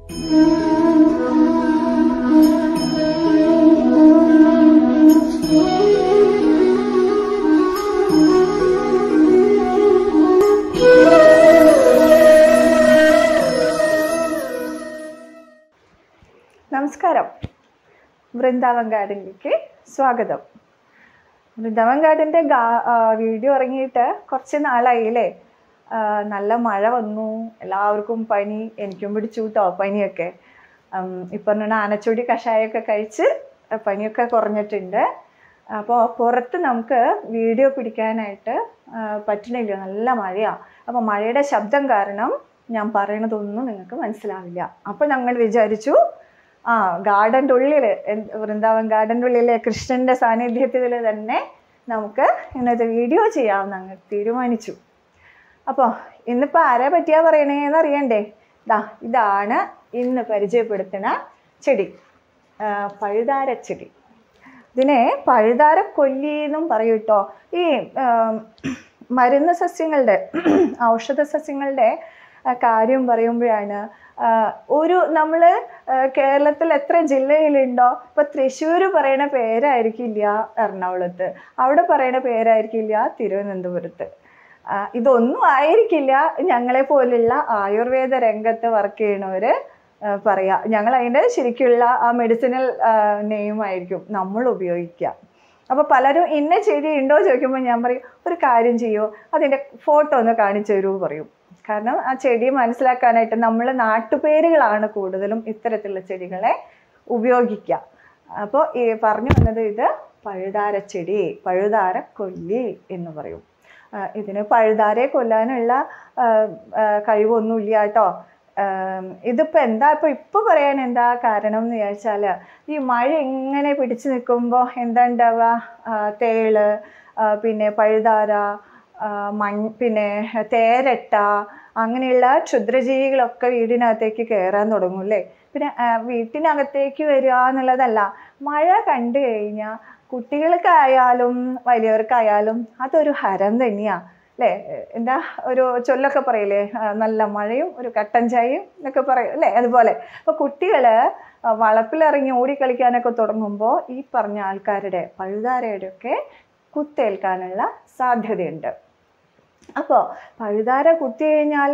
നമസ്കാരം വൃന്ദാവൻ ഗാർഡനിലേക്ക് സ്വാഗതം വൃന്ദാവൻ ഗാർഡൻ്റെ ഗാ ആ, വീഡിയോ ഇറങ്ങിയിട്ട് കുറച്ച് നാളായില്ലേ ആ, നല്ല മഴ വന്നു എല്ലാവർക്കും പനി എനിക്കും പിടിച്ചു കേട്ടോ പനിയൊക്കെ ഉം, ഇപ്പം പറഞ്ഞ ആനച്ചൊടി കഷായമൊക്കെ കഴിച്ച് പനിയൊക്കെ കുറഞ്ഞിട്ടുണ്ട് അപ്പോൾ പുറത്ത് നമുക്ക് വീഡിയോ പിടിക്കാനായിട്ട് ആ, പറ്റണില്ല നല്ല മഴയാണ് അപ്പോൾ മഴയുടെ ശബ്ദം കാരണം ഞാൻ പറയണതൊന്നും നിങ്ങൾക്ക് മനസ്സിലാവില്ല അപ്പോൾ ഞങ്ങൾ വിചാരിച്ചു ആ ഗാർഡൻ്റെ ഉള്ളിൽ വൃന്ദാവൻ ഗാർഡൻ്റെ ഉള്ളിലെ കൃഷ്ണൻ്റെ സാന്നിധ്യത്തിൽ തന്നെ നമുക്ക് ഇന്നത്തെ വീഡിയോ ചെയ്യാമെന്ന് അങ്ങ് തീരുമാനിച്ചു അപ്പോൾ ഇന്നിപ്പോൾ ആരെ പറ്റിയാ പറയണേന്ന് അറിയണ്ടേ ദാ ഇതാണ് ഇന്ന് പരിചയപ്പെടുത്തുന്ന ചെടി ആ, പഴുതാരച്ചെടി ഇതിനെ പഴുതാര കൊല്ലി എന്നും പറയും കേട്ടോ ഈ ആം, മരുന്ന് സസ്യങ്ങളുടെ ഔഷധ സസ്യങ്ങളുടെ ആ, കാര്യം പറയുമ്പോഴാണ് ആ, ഒരു നമ്മൾ കേരളത്തിൽ എത്ര ജില്ലയിലുണ്ടോ ഇപ്പൊ തൃശ്ശൂർ പറയണ പേരായിരിക്കില്ല എറണാകുളത്ത് അവിടെ പറയണ പേരായിരിക്കില്ല തിരുവനന്തപുരത്ത് ആ, ഇതൊന്നും ആയിരിക്കില്ല ഞങ്ങളെ പോലുള്ള ആയുർവേദ രംഗത്ത് വർക്ക് ചെയ്യണവര് ആ, പറയാ ഞങ്ങൾ അതിൻ്റെ ശരിക്കുള്ള ആ മെഡിസിനൽ നെയിം ആയിരിക്കും നമ്മൾ ഉപയോഗിക്കുക അപ്പോൾ പലരും ഇന്ന ചെടി ഉണ്ടോ ചോദിക്കുമ്പോൾ ഞാൻ പറയും ഒരു കാര്യം ചെയ്യോ അതിൻ്റെ ഫോട്ടോ ഒന്ന് കാണിച്ചു തരൂ പറയും കാരണം ആ ചെടി മനസ്സിലാക്കാനായിട്ട് നമ്മൾ നാട്ടുപേരുകളാണ് കൂടുതലും ഇത്തരത്തിലുള്ള ചെടികളെ ഉപയോഗിക്കുക അപ്പോൾ ഈ പറഞ്ഞു വന്നത് ഇത് പഴുതാരച്ചെടി പഴുതാര കൊല്ലി എന്ന് പറയും ആ, ഇതിന് പഴുതാരെ കൊല്ലാനുള്ള ആ, ആ, കഴിവൊന്നുമില്ല കേട്ടോ ആം, ഇതിപ്പോൾ എന്താ ഇപ്പോൾ ഇപ്പോൾ പറയാൻ എന്താ കാരണം എന്ന് വിചാരിച്ചാൽ ഈ മഴ ഇങ്ങനെ പിടിച്ചു നിൽക്കുമ്പോൾ എന്താ ഉണ്ടാവുക ആ, തേള് ആ, പിന്നെ പഴുതാര ആ, മൺ പിന്നെ തേരട്ട അങ്ങനെയുള്ള ക്ഷുദ്രജീവികളൊക്കെ വീടിനകത്തേക്ക് കയറാൻ തുടങ്ങും അല്ലേ പിന്നെ ആ, വീട്ടിനകത്തേക്ക് വരിക എന്നുള്ളതല്ല മഴ കണ്ടു കഴിഞ്ഞാൽ കുട്ടികൾക്കായാലും വലിയവർക്കായാലും അതൊരു ഹരം തന്നെയാണ് അല്ലേ എന്താ ഒരു ചൊല്ലൊക്കെ പറയില്ലേ ആ, നല്ല മഴയും ഒരു കട്ടൻ ചായയും എന്നൊക്കെ പറയും അല്ലേ അതുപോലെ അപ്പോൾ കുട്ടികൾ വളപ്പിലിറങ്ങി ഓടിക്കളിക്കാനൊക്കെ തുടങ്ങുമ്പോൾ ഈ പറഞ്ഞ ആൾക്കാരുടെ പഴുതാരയുടെ ഒക്കെ കുത്തേൽക്കാനുള്ള സാധ്യതയുണ്ട് അപ്പോൾ പഴുതാര കുത്തി കഴിഞ്ഞാൽ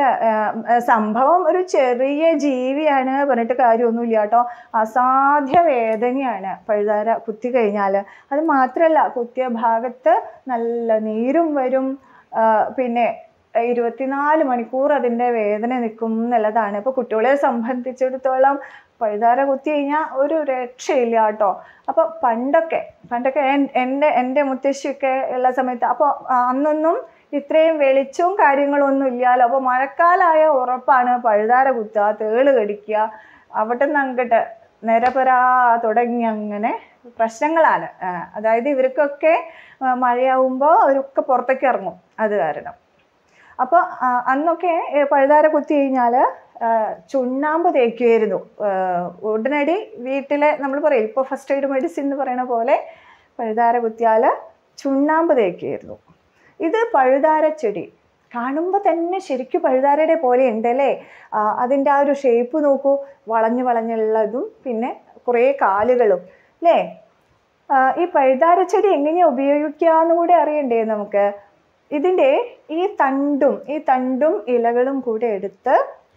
സംഭവം ഒരു ചെറിയ ജീവിയാണ് പറഞ്ഞിട്ട് കാര്യമൊന്നുമില്ല കേട്ടോ അസാധ്യ വേദനയാണ് പഴുതാര കുത്തി കഴിഞ്ഞാൽ അത് മാത്രമല്ല കുത്തിയ ഭാഗത്ത് നല്ല നീരും വരും ആ, പിന്നെ ഇരുപത്തിനാല് മണിക്കൂർ അതിൻ്റെ വേദന നിൽക്കും എന്നുള്ളതാണ് ഇപ്പോൾ കുട്ടികളെ സംബന്ധിച്ചിടത്തോളം പഴുതാര കുത്തി കഴിഞ്ഞാൽ ഒരു രക്ഷയില്ല കേട്ടോ അപ്പോൾ പണ്ടൊക്കെ പണ്ടൊക്കെ എൻ- എൻ്റെ എൻ്റെ മുത്തശ്ശിയൊക്കെ ഉള്ള സമയത്ത് അപ്പോൾ അന്നൊന്നും ഇത്രയും വെളിച്ചവും കാര്യങ്ങളൊന്നും ഇല്ലല്ലോ അപ്പോൾ മഴക്കാലമായ ഉറപ്പാണ് പഴുതാര കുത്തുക തേള് കടിക്കുക അവിടെ നിന്ന് അങ്ങോട്ട് നിരപരാ തുടങ്ങി അങ്ങനെ പ്രശ്നങ്ങളാണ് ആ, അതായത് ഇവർക്കൊക്കെ ആ, മഴയാവുമ്പോൾ അവരൊക്കെ പുറത്തേക്ക് ഇറങ്ങും അത് കാരണം അപ്പോൾ അന്നൊക്കെ ഏ, പഴുതാര കുത്തി കഴിഞ്ഞാൽ ചുണ്ണാമ്പ് തേക്കുമായിരുന്നു ആ, ഉടനടി വീട്ടിലെ നമ്മൾ പറയും ഇപ്പോൾ ഫസ്റ്റ് എയ്ഡ് മെഡിസിൻ എന്ന് പറയുന്ന പോലെ പഴുതാര കുത്തിയാൽ ചുണ്ണാമ്പ് തേക്കുമായിരുന്നു ഇത് പഴുതാര ചെടി കാണുമ്പോൾ തന്നെ ശരിക്കും പഴുതാരയുടെ പോലെ ഉണ്ടല്ലേ അതിൻ്റെ ആ ഒരു ഷേപ്പ് നോക്കൂ വളഞ്ഞു വളഞ്ഞുള്ളതും പിന്നെ കുറേ കാലുകളും അല്ലേ ആ, ഈ പഴുതാരച്ചെടി എങ്ങനെയാണ് ഉപയോഗിക്കുക എന്ന് കൂടെ അറിയണ്ടേ നമുക്ക് ഇതിൻ്റെ ഈ തണ്ടും ഈ തണ്ടും ഇലകളും കൂടെ എടുത്ത്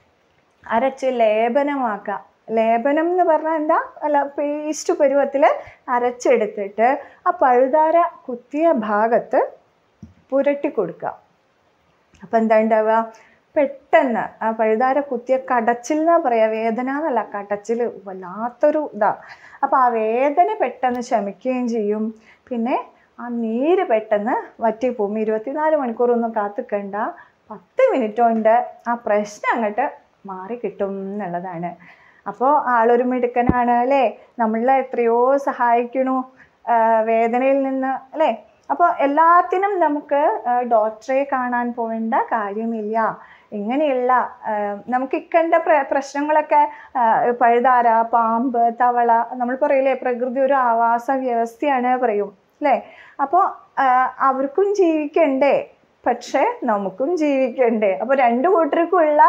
അരച്ച് ലേപനമാക്കുക ലേപനം എന്ന് പറഞ്ഞാൽ എന്താ അല്ല പേസ്റ്റ് പരുവത്തിൽ അരച്ചെടുത്തിട്ട് ആ പഴുതാര കുത്തിയ ഭാഗത്ത് പുരട്ടി കൊടുക്കുക അപ്പം എന്താ ഉണ്ടാവുക പെട്ടെന്ന് ആ പഴുതാര കുത്തിയ കടച്ചിൽ എന്നാ പറയാ വേദന എന്നല്ല കടച്ചിൽ വല്ലാത്തൊരു ഇതാ അപ്പം ആ വേദന പെട്ടെന്ന് ശമിക്കുകയും ചെയ്യും പിന്നെ ആ നീര് പെട്ടെന്ന് വറ്റിപ്പോവും ഇരുപത്തിനാല് മണിക്കൂറൊന്നും കാത്തിക്കണ്ട പത്ത് മിനിറ്റ് കൊണ്ട് ആ പ്രശ്നം അങ്ങോട്ട് മാറി കിട്ടും എന്നുള്ളതാണ് അപ്പോൾ ആളൊരു മിടുക്കനാണ് അല്ലേ നമ്മളെ എത്രയോ സഹായിക്കണു ആ, വേദനയിൽ നിന്ന് അല്ലേ അപ്പോൾ എല്ലാത്തിനും നമുക്ക് ആ, ഡോക്ടറെ കാണാൻ പോവേണ്ട കാര്യമില്ല ഇങ്ങനെയുള്ള ആ, നമുക്ക് ഇക്കണ്ട പ്ര പ്രശ്നങ്ങളൊക്കെ ആ, പഴുതാര പാമ്പ് തവള നമ്മൾ പറയില്ലേ പ്രകൃതി ഒരു ആവാസ വ്യവസ്ഥയാണ് പറയും അല്ലേ അപ്പോൾ അവർക്കും ജീവിക്കണ്ടേ പക്ഷേ നമുക്കും ജീവിക്കണ്ടേ അപ്പോൾ രണ്ടു കൂട്ടർക്കുള്ള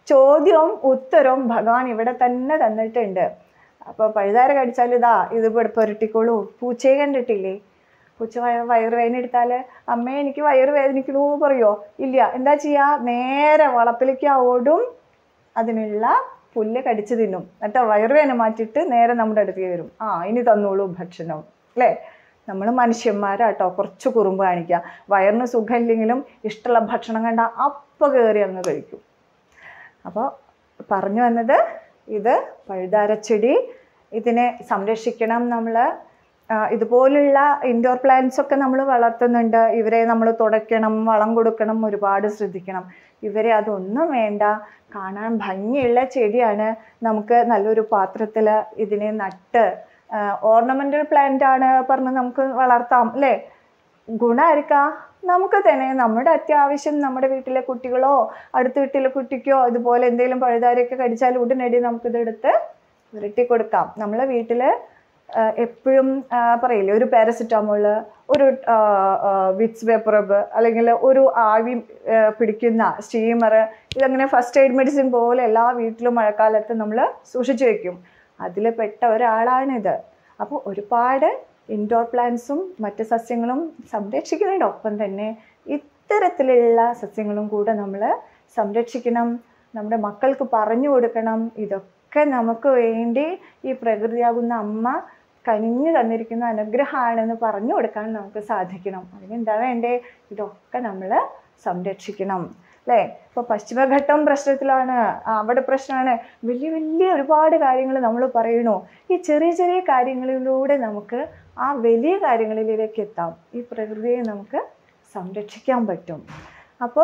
ചോദ്യവും ഉത്തരവും ഭഗവാൻ ഇവിടെ തന്നെ തന്നിട്ടുണ്ട് അപ്പോൾ പഴുതാര കടിച്ചാൽ ഇതാ ഇത് ഇവിടെ പുരട്ടിക്കോളൂ പൂച്ചയെ കണ്ടിട്ടില്ലേ പൂച്ച വയ വയറ് വേദന എടുത്താൽ അമ്മേ എനിക്ക് വയറ് വേദനിക്കണു പറയോ ഇല്ല എന്താ ചെയ്യുക നേരെ വളപ്പിലേക്ക് ഓടും അതിനുള്ള പുല്ല് കടിച്ചു തിന്നും എന്നിട്ട് വയറുവേദന മാറ്റിയിട്ട് നേരെ നമ്മുടെ അടുത്തേക്ക് വരും ആ ഇനി തന്നോളൂ ഭക്ഷണം അല്ലേ നമ്മൾ മനുഷ്യന്മാരാട്ടോ കുറച്ച് കുറുമ്പ് കാണിക്കുക വയറിന് സുഖമില്ലെങ്കിലും ഇഷ്ടമുള്ള ഭക്ഷണം കണ്ട അപ്പം കയറി അങ്ങ് കഴിക്കും അപ്പോൾ പറഞ്ഞു വന്നത് ഇത് പഴുതാരച്ചെടി ഇതിനെ സംരക്ഷിക്കണം നമ്മൾ ഇതുപോലുള്ള ഇൻഡോർ പ്ലാന്റ്സ് ഒക്കെ നമ്മൾ വളർത്തുന്നുണ്ട് ഇവരെ നമ്മൾ തുടയ്ക്കണം വളം കൊടുക്കണം ഒരുപാട് ശ്രദ്ധിക്കണം ഇവരെ അതൊന്നും വേണ്ട കാണാൻ ഭംഗിയുള്ള ചെടിയാണ് നമുക്ക് നല്ലൊരു പാത്രത്തിൽ ഇതിനെ നട്ട് ഓർണമെൻ്റൽ പ്ലാന്റ് ആണ് പറഞ്ഞ് നമുക്ക് വളർത്താം അല്ലേ ഗുണമായിരിക്കാം നമുക്ക് തന്നെ നമ്മുടെ അത്യാവശ്യം നമ്മുടെ വീട്ടിലെ കുട്ടികളോ അടുത്ത വീട്ടിലെ കുട്ടിക്കോ ഇതുപോലെ എന്തെങ്കിലും പഴുതാരയൊക്കെ കടിച്ചാൽ ഉടനടി നമുക്കിതെടുത്ത് ഉരുട്ടി കൊടുക്കാം നമ്മളെ വീട്ടിൽ എപ്പോഴും പറയില്ലേ ഒരു പാരസിറ്റാമോൾ ഒരു വിക്സ് വേപ്പറബ് അല്ലെങ്കിൽ ഒരു ആവി ആ, പിടിക്കുന്ന സ്റ്റീമർ ഇതങ്ങനെ ഫസ്റ്റ് എയ്ഡ് മെഡിസിൻ പോലെ എല്ലാ വീട്ടിലും മഴക്കാലത്ത് നമ്മൾ സൂക്ഷിച്ചു വെക്കും അതിൽ പെട്ട ഒരാളാണിത് അപ്പോൾ ഒരുപാട് ഇൻഡോർ പ്ലാന്റ്സും മറ്റ് സസ്യങ്ങളും സംരക്ഷിക്കുന്നതിനൊപ്പം തന്നെ ഇത്തരത്തിലുള്ള സസ്യങ്ങളും കൂടെ നമ്മൾ സംരക്ഷിക്കണം നമ്മുടെ മക്കൾക്ക് പറഞ്ഞു കൊടുക്കണം ഇതൊക്കെ നമുക്ക് വേണ്ടി ഈ പ്രകൃതിയാകുന്ന അമ്മ കനിഞ്ഞു തന്നിരിക്കുന്ന അനുഗ്രഹമാണെന്ന് പറഞ്ഞു കൊടുക്കാൻ നമുക്ക് സാധിക്കണം അതിനെന്താ വേണ്ടേ ഇതൊക്കെ നമ്മൾ സംരക്ഷിക്കണം അല്ലേ ഇപ്പോൾ പശ്ചിമഘട്ടം പ്രശ്നത്തിലാണ് ആ, അവിടെ പ്രശ്നമാണ് വലിയ വലിയ ഒരുപാട് കാര്യങ്ങൾ നമ്മൾ പറയണു ഈ ചെറിയ ചെറിയ കാര്യങ്ങളിലൂടെ നമുക്ക് ആ വലിയ കാര്യങ്ങളിലേക്ക് എത്താം ഈ പ്രകൃതിയെ നമുക്ക് സംരക്ഷിക്കാൻ പറ്റും അപ്പോൾ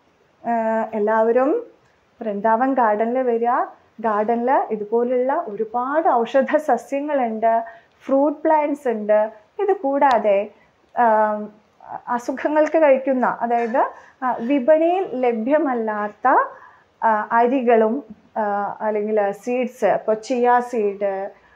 എല്ലാവരും വൃന്ദാവൻ ഗാർഡനിൽ വരിക ഗാർഡനിൽ ഇതുപോലുള്ള ഒരുപാട് ഔഷധ സസ്യങ്ങളുണ്ട് ഫ്രൂട്ട് പ്ലാന്റ്സ് ഉണ്ട് ഇത് കൂടാതെ ആം, അസുഖങ്ങൾക്ക് കഴിക്കുന്ന അതായത് ആ, വിപണിയിൽ ലഭ്യമല്ലാത്ത ആ, അരികളും ആ, അല്ലെങ്കിൽ സീഡ്സ് ഇപ്പോൾ ചിയ സീഡ്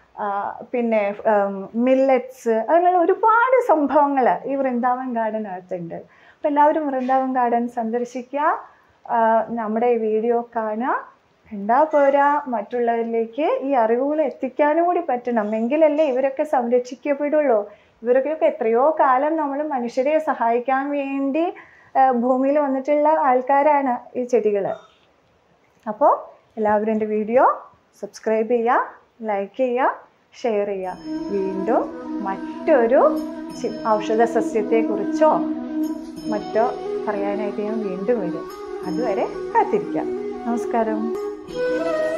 പിന്നെ മില്ലറ്റ്സ് അങ്ങനെയുള്ള ഒരുപാട് സംഭവങ്ങൾ ഈ വൃന്ദാവൻ ഗാർഡനകത്തുണ്ട് അപ്പോൾ എല്ലാവരും വൃന്ദാവൻ ഗാർഡൻ സന്ദർശിക്കുക ആ, നമ്മുടെ ഈ വീഡിയോ കാണുക കണ്ടാ പോരാ മറ്റുള്ളവരിലേക്ക് ഈ അറിവുകൾ എത്തിക്കാനും കൂടി പറ്റണം എങ്കിലല്ലേ ഇവരൊക്കെ സംരക്ഷിക്കപ്പെടുള്ളൂ ഇവരൊക്കെ എത്രയോ കാലം നമ്മൾ മനുഷ്യരെ സഹായിക്കാൻ വേണ്ടി ആ, ഭൂമിയിൽ വന്നിട്ടുള്ള ആൾക്കാരാണ് ഈ ചെടികൾ അപ്പോൾ എല്ലാവരും എൻ്റെ വീഡിയോ സബ്സ്ക്രൈബ് ചെയ്യുക ലൈക്ക് ചെയ്യുക ഷെയർ ചെയ്യുക വീണ്ടും മറ്റൊരു ചി- ഔഷധ സസ്യത്തെക്കുറിച്ചോ മറ്റോ പറയാനായിട്ട് ഞാൻ വീണ്ടും വരും അതുവരെ കാത്തിരിക്കാം നമസ്കാരം